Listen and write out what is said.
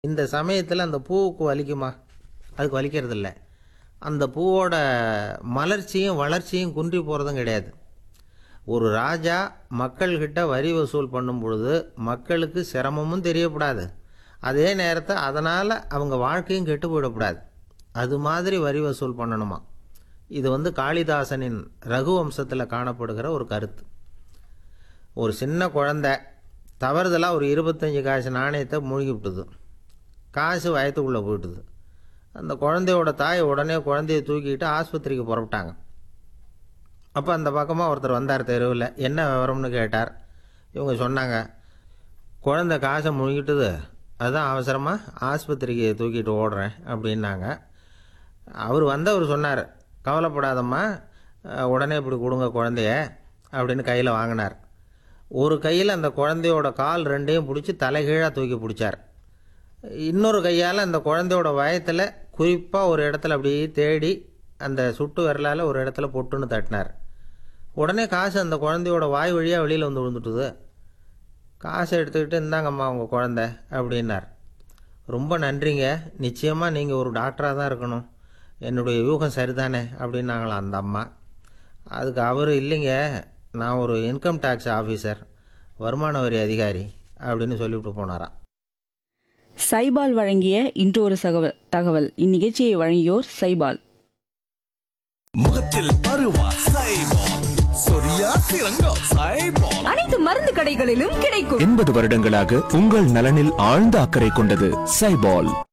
இந்த சமயத்தில் அந்த பூவுக்கு வலிக்குமா அதுக்கு வலிக்கிறது இல்லை அந்த பூவோட மலர்ச்சியும் வளர்ச்சியும் குன்றி போகிறதும் கிடையாது ஒரு ராஜா மக்கள்கிட்ட வரி வசூல் பண்ணும் பொழுது மக்களுக்கு சிரமமும் தெரியக்கூடாது அதே நேரத்தை அதனால் அவங்க வாழ்க்கையும் கெட்டு போயிடக்கூடாது அது மாதிரி வரி வசூல் பண்ணணுமா இது வந்து காளிதாசனின் ரகுவம்சத்தில் காணப்படுகிற ஒரு கருத்து ஒரு சின்ன குழந்தை தவறுதலாக ஒரு இருபத்தஞ்சி காசு நாணயத்தை மூழ்கி விட்டுது காசு வயத்துக்குள்ளே போயிட்டுது அந்த குழந்தையோட தாய் உடனே குழந்தைய தூக்கிட்டு ஆஸ்பத்திரிக்கு புறப்பட்டாங்க அப்போ அந்த பக்கமாக ஒருத்தர் வந்தார் தெருவில் என்ன விவரம்னு கேட்டார் இவங்க சொன்னாங்க குழந்தை காசை முழுங்கிட்டுது அதுதான் அவசரமாக ஆஸ்பத்திரிக்கு தூக்கிட்டு ஓடுறேன் அப்படின்னாங்க அவர் வந்தவர் சொன்னார் கவலைப்படாதம்மா அஹ், உடனே இப்படி கொடுங்க குழந்தைய அப்படின்னு கையில் வாங்கினார் ஒரு கையில் அந்த குழந்தையோட கால் ரெண்டையும் பிடிச்சி தலைகீழாக தூக்கி பிடிச்சார் இன்னொரு கையால் அந்த குழந்தையோட வயத்தில் குறிப்பாக ஒரு இடத்துல அப்படியே தேடி அந்த சுட்டு விரலால் ஒரு இடத்துல பொட்டுன்னு தட்டினார் உடனே காசு அந்த குழந்தையோட வாய் வழியாக வெளியில் வந்து விழுந்துட்டுது காசை எடுத்துக்கிட்டு இந்தாங்கம்மா உங்கள் குழந்தை அப்படின்னார் ரொம்ப நன்றிங்க நிச்சயமாக நீங்கள் ஒரு டாக்டராக தான் இருக்கணும் என்னுடைய யூகம் சரிதானே அப்படின்னாங்களாம் அந்த அம்மா அதுக்கு அவர் இல்லைங்க நான் ஒரு இன்கம் டேக்ஸ் ஆஃபீஸர் வருமான வரி அதிகாரி அப்படின்னு சொல்லிவிட்டு போனாராம் சைபால் வழங்கிய இன்றொரு சகவல் தகவல் இந்நிகழ்ச்சியை வழங்கியோர் சைபால் முகத்தில் பருவா சைபால் சொரியா சிறங்கோ சைபால் அனைத்து மருந்து கடைகளிலும் கிடைக்கும் எண்பது வருடங்களாக உங்கள் நலனில் ஆழ்ந்த அக்கறை கொண்டது சைபால்